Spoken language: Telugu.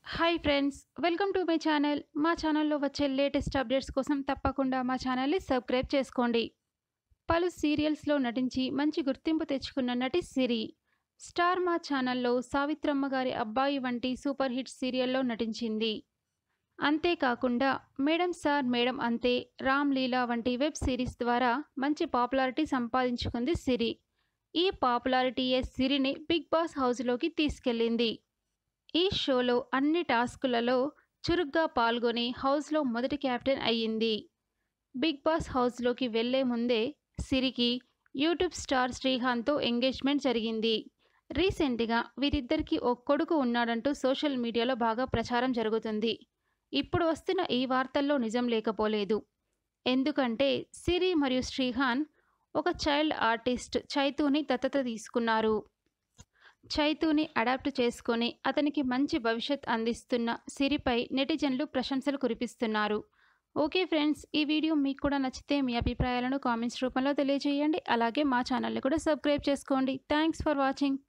hi friends welcome to my channel మా ఛానల్లో వచ్చే లేటెస్ట్ అప్డేట్స్ కోసం తప్పకుండా మా ఛానల్ని సబ్స్క్రైబ్ చేసుకోండి పలు సీరియల్స్లో నటించి మంచి గుర్తింపు తెచ్చుకున్న నటి సిరి స్టార్ మా ఛానల్లో సావిత్రమ్మ గారి అబ్బాయి వంటి సూపర్ హిట్ సీరియల్లో నటించింది అంతేకాకుండా మేడం సార్ మేడం అంతే రామ్ లీలా వంటి వెబ్ సిరీస్ ద్వారా మంచి పాపులారిటీ సంపాదించుకుంది సిరి ఈ పాపులారిటీయే సిరిని బిగ్ బాస్ హౌస్లోకి తీసుకెళ్ళింది ఈ షోలో అన్ని టాస్కులలో చురుగ్గా పాల్గొని హౌస్లో మొదటి కెప్టెన్ అయ్యింది బిగ్ బాస్ హౌస్లోకి వెళ్లే ముందే సిరికి యూట్యూబ్ స్టార్ శ్రీహాన్తో ఎంగేజ్మెంట్ జరిగింది రీసెంట్గా వీరిద్దరికీ ఓ కొడుకు ఉన్నాడంటూ సోషల్ మీడియాలో బాగా ప్రచారం జరుగుతుంది ఇప్పుడు వస్తున్న ఈ వార్తల్లో నిజం లేకపోలేదు ఎందుకంటే సిరి మరియు శ్రీహాన్ ఒక చైల్డ్ ఆర్టిస్ట్ చైతూని దత్తత తీసుకున్నారు చైతూని అడాప్ట్ చేసుకొని అతనికి మంచి భవిష్యత్ అందిస్తున్న సిరిపై నెటిజన్లు ప్రశంసలు కురిపిస్తున్నారు ఓకే ఫ్రెండ్స్ ఈ వీడియో మీకు కూడా నచ్చితే మీ అభిప్రాయాలను కామెంట్స్ రూపంలో తెలియజేయండి అలాగే మా ఛానల్ని కూడా సబ్స్క్రైబ్ చేసుకోండి థ్యాంక్స్ ఫర్ వాచింగ్